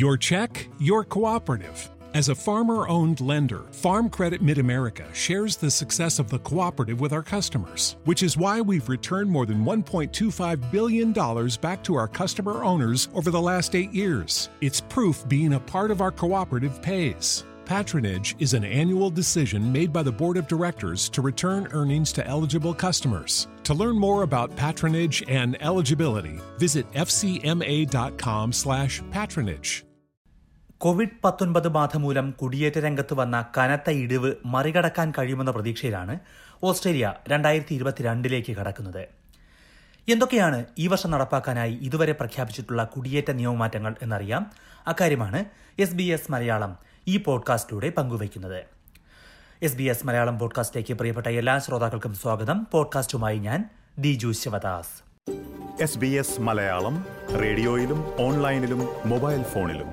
Your check, your cooperative. As a farmer owned lender, Farm Credit Mid America shares the success of the cooperative with our customers, which is why we've returned more than $1.25 billion back to our customer owners over the last eight years. It's proof being a part of our cooperative pays. Patronage is an annual decision made by the Board of Directors to return earnings to eligible customers. To learn more about patronage and eligibility, visit fcma.com/patronage. Covid പത്തൊൻപത് ബാധ മൂലം കുടിയേറ്റ രംഗത്ത് വന്ന കനത്ത ഇടിവ് മറികടക്കാൻ കഴിയുമെന്ന പ്രതീക്ഷയിലാണ് ഓസ്ട്രേലിയ രണ്ടായിരത്തി ഇരുപത്തിരണ്ടിലേക്ക് കടക്കുന്നത് എന്തൊക്കെയാണ് ഈ വർഷം നടപ്പാക്കാനായി ഇതുവരെ പ്രഖ്യാപിച്ചിട്ടുള്ള കുടിയേറ്റ നിയമമാറ്റങ്ങൾ എന്നറിയാം അക്കാര്യമാണ് എസ് ബി എസ് മലയാളം ഈ പോഡ്കാസ്റ്റിലൂടെ പങ്കുവയ്ക്കുന്നത് എസ് ബി എസ് മലയാളം പോഡ്കാസ്റ്റിലേക്ക് പ്രിയപ്പെട്ട എല്ലാ ശ്രോതാക്കൾക്കും സ്വാഗതം പോഡ്കാസ്റ്റുമായി ഞാൻ Diju Sivadas S B S Malayalam റേഡിയോയിലും ഓൺലൈനിലും മൊബൈൽ ഫോണിലും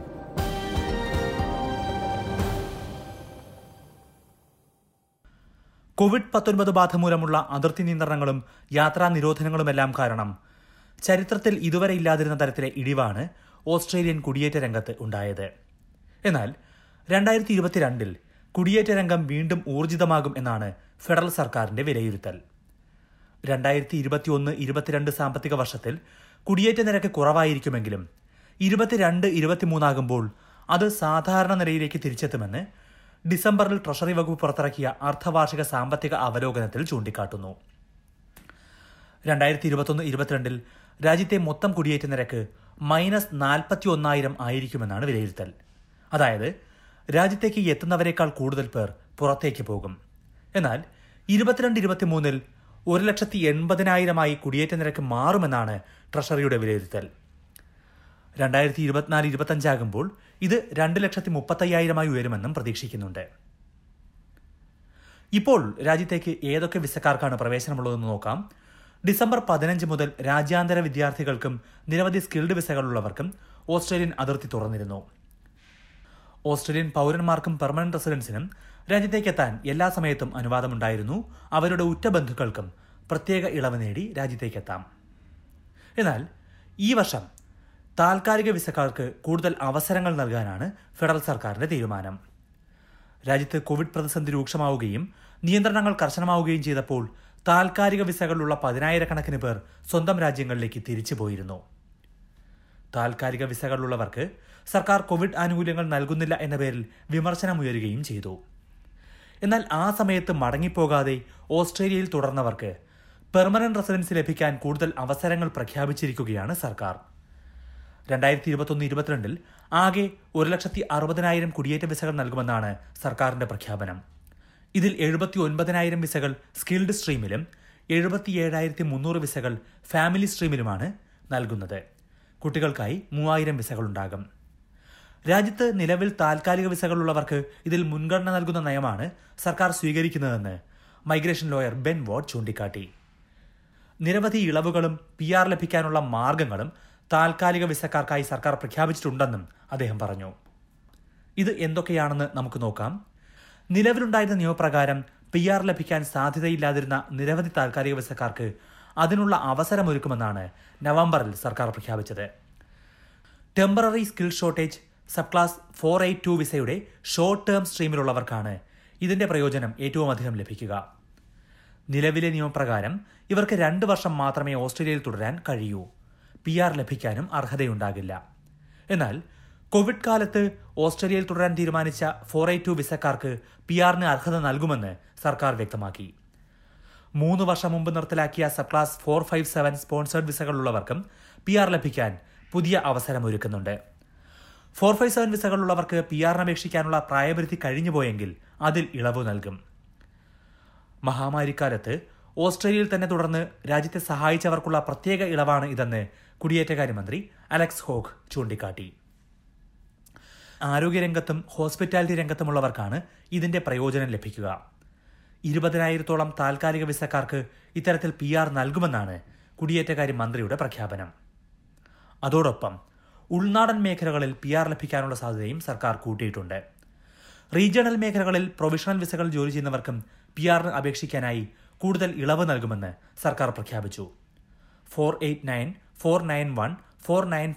കോവിഡ് പത്തൊൻപത് ബാധ മൂലമുള്ള അതിർത്തി നിയന്ത്രണങ്ങളും യാത്രാ നിരോധനങ്ങളുമെല്ലാം കാരണം ചരിത്രത്തിൽ ഇതുവരെ ഇല്ലാതിരുന്ന തരത്തിലെ ഇടിവാണ് ഓസ്ട്രേലിയൻ കുടിയേറ്റ രംഗത്ത് ഉണ്ടായത് എന്നാൽ രണ്ടായിരത്തി ഇരുപത്തിരണ്ടിൽ കുടിയേറ്റ രംഗം വീണ്ടും ഊർജിതമാകും എന്നാണ് ഫെഡറൽ സർക്കാരിന്റെ വിലയിരുത്തൽ രണ്ടായിരത്തി ഇരുപത്തിയൊന്ന് ഇരുപത്തിരണ്ട് സാമ്പത്തിക വർഷത്തിൽ കുടിയേറ്റ നിരക്ക് കുറവായിരിക്കുമെങ്കിലും ഇരുപത്തിരണ്ട് ഇരുപത്തിമൂന്നാകുമ്പോൾ അത് സാധാരണ നിലയിലേക്ക് തിരിച്ചെത്തുമെന്ന് ഡിസംബറിൽ ട്രഷറി വകുപ്പ് പുറത്തിറക്കിയ അർദ്ധവാർഷിക സാമ്പത്തിക അവലോകനത്തിൽ ചൂണ്ടിക്കാട്ടുന്നു രണ്ടായിരത്തി ഇരുപത്തൊന്ന് ഇരുപത്തിരണ്ടിൽ രാജ്യത്തെ മൊത്തം കുടിയേറ്റ നിരക്ക് മൈനസ് നാൽപ്പത്തി ഒന്നായിരം ആയിരിക്കുമെന്നാണ് വിലയിരുത്തൽ അതായത് രാജ്യത്തേക്ക് എത്തുന്നവരെക്കാൾ കൂടുതൽ പേർ പുറത്തേക്ക് പോകും എന്നാൽ ഇരുപത്തിരണ്ട് ഇരുപത്തിമൂന്നിൽ ഒരു ലക്ഷത്തി എൺപതിനായിരമായി കുടിയേറ്റ നിരക്ക് മാറുമെന്നാണ് ട്രഷറിയുടെ വിലയിരുത്തൽ രണ്ടായിരത്തി ഇരുപത്തിനാല് ഇരുപത്തഞ്ചാകുമ്പോൾ ഇത് രണ്ട് ലക്ഷത്തി മുപ്പത്തയ്യായിരമായി ഉയരുമെന്നും പ്രതീക്ഷിക്കുന്നുണ്ട് ഇപ്പോൾ രാജ്യത്തേക്ക് ഏതൊക്കെ വിസക്കാർക്കാണ് പ്രവേശനമുള്ളതെന്ന് നോക്കാം ഡിസംബർ പതിനഞ്ച് മുതൽ രാജ്യാന്തര വിദ്യാർത്ഥികൾക്കും നിരവധി സ്കിൽഡ് വിസകളുള്ളവർക്കും ഓസ്ട്രേലിയൻ അതിർത്തി തുറന്നിരുന്നു ഓസ്ട്രേലിയൻ പൗരന്മാർക്കും പെർമനന്റ് റെസിഡൻസിനും രാജ്യത്തേക്ക് എത്താൻ എല്ലാ സമയത്തും അനുവാദമുണ്ടായിരുന്നു അവരുടെ ഉറ്റ ബന്ധുക്കൾക്കും പ്രത്യേക ഇളവ് നേടി രാജ്യത്തേക്ക് എത്താം എന്നാൽ ഈ വർഷം താൽക്കാലിക വിസക്കാർക്ക് കൂടുതൽ അവസരങ്ങൾ നൽകാനാണ് ഫെഡറൽ സർക്കാരിന്റെ തീരുമാനം രാജ്യത്ത് കോവിഡ് പ്രതിസന്ധി രൂക്ഷമാവുകയും നിയന്ത്രണങ്ങൾ കർശനമാവുകയും ചെയ്തപ്പോൾ താൽക്കാലിക വിസകളുള്ള പതിനായിരക്കണക്കിന് പേർ സ്വന്തം രാജ്യങ്ങളിലേക്ക് തിരിച്ചു പോയിരുന്നു താൽക്കാലിക വിസകളുള്ളവർക്ക് സർക്കാർ കോവിഡ് ആനുകൂല്യങ്ങൾ നൽകുന്നില്ല എന്ന പേരിൽ വിമർശനമുയരുകയും ചെയ്തു എന്നാൽ ആ സമയത്ത് മടങ്ങിപ്പോകാതെ ഓസ്ട്രേലിയയിൽ തുടർന്നവർക്ക് പെർമനന്റ് റെസിഡൻസി ലഭിക്കാൻ കൂടുതൽ അവസരങ്ങൾ പ്രഖ്യാപിച്ചിരിക്കുകയാണ് സർക്കാർ രണ്ടായിരത്തി ഇരുപത്തൊന്ന് ഇരുപത്തിരണ്ടിൽ ആകെ ഒരു ലക്ഷത്തി അറുപതിനായിരം കുടിയേറ്റ വിസകൾ നൽകുമെന്നാണ് സർക്കാരിന്റെ പ്രഖ്യാപനം ഇതിൽ എഴുപത്തി ഒൻപതിനായിരം വിസകൾ സ്കിൽഡ് സ്ട്രീമിലും എഴുപത്തി ഏഴായിരത്തി മുന്നൂറ് വിസകൾ ഫാമിലി സ്ട്രീമിലുമാണ് നൽകുന്നത് കുട്ടികൾക്കായി മൂവായിരം വിസകളുണ്ടാകും രാജ്യത്ത് നിലവിൽ താൽക്കാലിക വിസകളുള്ളവർക്ക് ഇതിൽ മുൻഗണന നൽകുന്ന നയമാണ് സർക്കാർ സ്വീകരിക്കുന്നതെന്ന് മൈഗ്രേഷൻ ലോയർ ബെൻ വാർഡ് ചൂണ്ടിക്കാട്ടി നിരവധി ഇളവുകളും പി ആർ ലഭിക്കാനുള്ള മാർഗങ്ങളും താൽക്കാലിക വിസക്കാർക്കായി സർക്കാർ പ്രഖ്യാപിച്ചിട്ടുണ്ടെന്നും അദ്ദേഹം പറഞ്ഞു ഇത് എന്തൊക്കെയാണെന്ന് നമുക്ക് നോക്കാം നിലവിലുണ്ടായിരുന്ന നിയമപ്രകാരം പി ആർ ലഭിക്കാൻ സാധ്യതയില്ലാതിരുന്ന നിരവധി താൽക്കാലിക വിസക്കാർക്ക് അതിനുള്ള അവസരമൊരുക്കുമെന്നാണ് നവംബറിൽ സർക്കാർ പ്രഖ്യാപിച്ചത് temporary skill shortage sub class four eight two വിസയുടെ ഷോർട്ട് ടേം സ്ട്രീമിലുള്ളവർക്കാണ് ഇതിന്റെ പ്രയോജനം ഏറ്റവും അധികം ലഭിക്കുക നിലവിലെ നിയമപ്രകാരം ഇവർക്ക് രണ്ട് വർഷം മാത്രമേ ഓസ്ട്രേലിയയിൽ തുടരാൻ കഴിയൂ പി ആർ ലഭിക്കാനും അർഹതയുണ്ടാകില്ല എന്നാൽ കോവിഡ് കാലത്ത് ഓസ്ട്രേലിയയിൽ തുടരാൻ തീരുമാനിച്ച ഫോർ എയ്റ്റ് ടു വിസക്കാർക്ക് പി ആറിന് അർഹത നൽകുമെന്ന് സർക്കാർ വ്യക്തമാക്കി മൂന്ന് വർഷം മുമ്പ് നിർത്തലാക്കിയ sub class four five seven sponsored വിസകളുള്ളവർക്കും പി ആർ ലഭിക്കാൻ പുതിയ അവസരം ഒരുക്കുന്നുണ്ട് ഫോർ ഫൈവ് സെവൻ വിസകളുള്ളവർക്ക് പി ആറിന് അപേക്ഷിക്കാനുള്ള പ്രായപരിധി കഴിഞ്ഞുപോയെങ്കിൽ അതിൽ ഇളവ് നൽകും മഹാമാരിക്കാലത്ത് ഓസ്ട്രേലിയയിൽ തന്നെ തുടർന്ന് രാജ്യത്തെ സഹായിച്ചവർക്കുള്ള പ്രത്യേക ഇളവാണ് ഇതെന്ന് കുടിയേറ്റകാര്യമന്ത്രി അലക്സ് ഹോഗ് ചൂണ്ടിക്കാട്ടി ആരോഗ്യരംഗത്തും ഹോസ്പിറ്റാലിറ്റി രംഗത്തുമുള്ളവർക്കാണ് ഇതിന്റെ പ്രയോജനം ലഭിക്കുക ഇരുപതിനായിരത്തോളം താൽക്കാലിക വിസക്കാർക്ക് ഇത്തരത്തിൽ പി ആർ നൽകുമെന്നാണ് കുടിയേറ്റകാര്യ മന്ത്രിയുടെ പ്രഖ്യാപനം അതോടൊപ്പം ഉൾനാടൻ മേഖലകളിൽ പി ആർ ലഭിക്കാനുള്ള സാധ്യതയും സർക്കാർ കൂട്ടിയിട്ടുണ്ട് റീജിയണൽ മേഖലകളിൽ പ്രൊവിഷണൽ വിസകൾ ജോലി ചെയ്യുന്നവർക്കും പി ആറിന് അപേക്ഷിക്കാനായി കൂടുതൽ ഇളവ് നൽകുമെന്ന് സർക്കാർ പ്രഖ്യാപിച്ചു four eight nine four nine one four nine four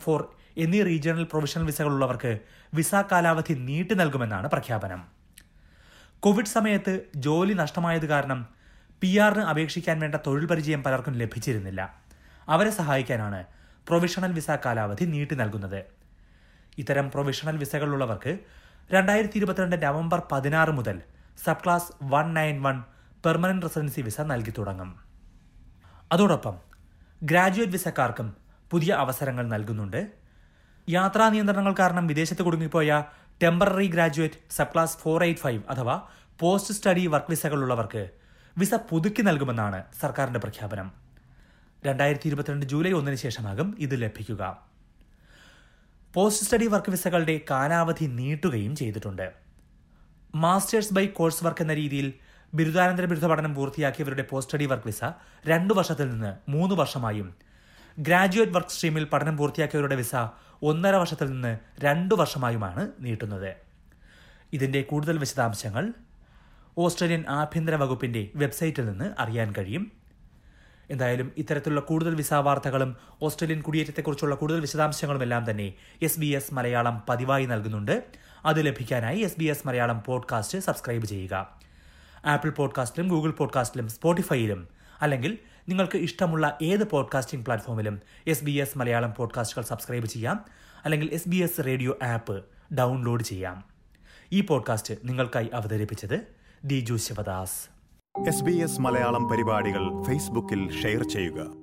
എന്നീ റീജിയണൽ പ്രൊവിഷണൽ വിസകളുള്ളവർക്ക് വിസ കാലാവധി നീട്ടി നൽകുമെന്നാണ് പ്രഖ്യാപനം കോവിഡ് സമയത്ത് ജോലി നഷ്ടമായത് കാരണം പി ആറിന് അപേക്ഷിക്കാൻ വേണ്ട തൊഴിൽ പരിചയം പലർക്കും ലഭിച്ചിരുന്നില്ല അവരെ സഹായിക്കാനാണ് പ്രൊവിഷണൽ വിസ കാലാവധി നീട്ടി നൽകുന്നത് ഇത്തരം പ്രൊവിഷണൽ വിസകളുള്ളവർക്ക് രണ്ടായിരത്തി ഇരുപത്തിരണ്ട് നവംബർ പതിനാറ് മുതൽ sub class one nine one permanent residency visa നൽകി തുടങ്ങും അതോടൊപ്പം ഗ്രാജുവേറ്റ് വിസക്കാർക്കും പുതിയ അവസരങ്ങൾ നൽകുന്നുണ്ട് യാത്രാ നിയന്ത്രണങ്ങൾ കാരണം വിദേശത്ത് കുടുങ്ങിപ്പോയ temporary graduate sub class four eight five അഥവാ പോസ്റ്റ് സ്റ്റഡി വർക്ക് വിസകളുള്ളവർക്ക് വിസ പുതുക്കി നൽകുമെന്നാണ് സർക്കാരിന്റെ പ്രഖ്യാപനം രണ്ടായിരത്തി ഇരുപത്തിരണ്ട് ജൂലൈ ഒന്നിന് ശേഷമാകും ഇത് ലഭിക്കുക പോസ്റ്റ് സ്റ്റഡി വർക്ക് വിസകളുടെ കാലാവധി നീട്ടുകയും ചെയ്തിട്ടുണ്ട് മാസ്റ്റേഴ്സ് ബൈ കോഴ്സ് വർക്ക് എന്ന രീതിയിൽ ബിരുദാനന്തര ബിരുദ പഠനം പൂർത്തിയാക്കിയവരുടെ പോസ്റ്റ് സ്റ്റഡി വർക്ക് വിസ രണ്ടു വർഷത്തിൽ നിന്ന് മൂന്ന് വർഷമായും ഗ്രാജുവേറ്റ് വർക്ക് സ്ട്രീമിൽ പഠനം പൂർത്തിയാക്കിയവരുടെ വിസ ഒന്നര വർഷത്തിൽ നിന്ന് രണ്ടു വർഷമായുമാണ് നീട്ടുന്നത് ഇതിന്റെ കൂടുതൽ വിശദാംശങ്ങൾ ഓസ്ട്രേലിയൻ ആഭ്യന്തര വകുപ്പിന്റെ വെബ്സൈറ്റിൽ നിന്ന് അറിയാൻ കഴിയും എന്തായാലും ഇത്തരത്തിലുള്ള കൂടുതൽ വിസ വാർത്തകളും ഓസ്ട്രേലിയൻ കുടിയേറ്റത്തെക്കുറിച്ചുള്ള കൂടുതൽ വിശദാംശങ്ങളും എല്ലാം തന്നെ എസ് ബി എസ് മലയാളം പതിവായി നൽകുന്നുണ്ട് അത് ലഭിക്കാനായി S B S Malayalam podcast subscribe ചെയ്യുക ആപ്പിൾ പോഡ്കാസ്റ്റിലും ഗൂഗിൾ പോഡ്കാസ്റ്റിലും സ്പോട്ടിഫൈയിലും അല്ലെങ്കിൽ നിങ്ങൾക്ക് ഇഷ്ടമുള്ള ഏത് പോഡ്കാസ്റ്റിംഗ് പ്ലാറ്റ്ഫോമിലും എസ് ബി എസ് മലയാളം പോഡ്കാസ്റ്റുകൾ സബ്സ്ക്രൈബ് ചെയ്യാം അല്ലെങ്കിൽ S B S radio app download ചെയ്യാം ഈ പോഡ്കാസ്റ്റ് നിങ്ങൾക്കായി അവതരിപ്പിച്ചത് Diju Sivadas S B S Malayalam പരിപാടികൾ ഫേസ്ബുക്കിൽ ഷെയർ ചെയ്യുക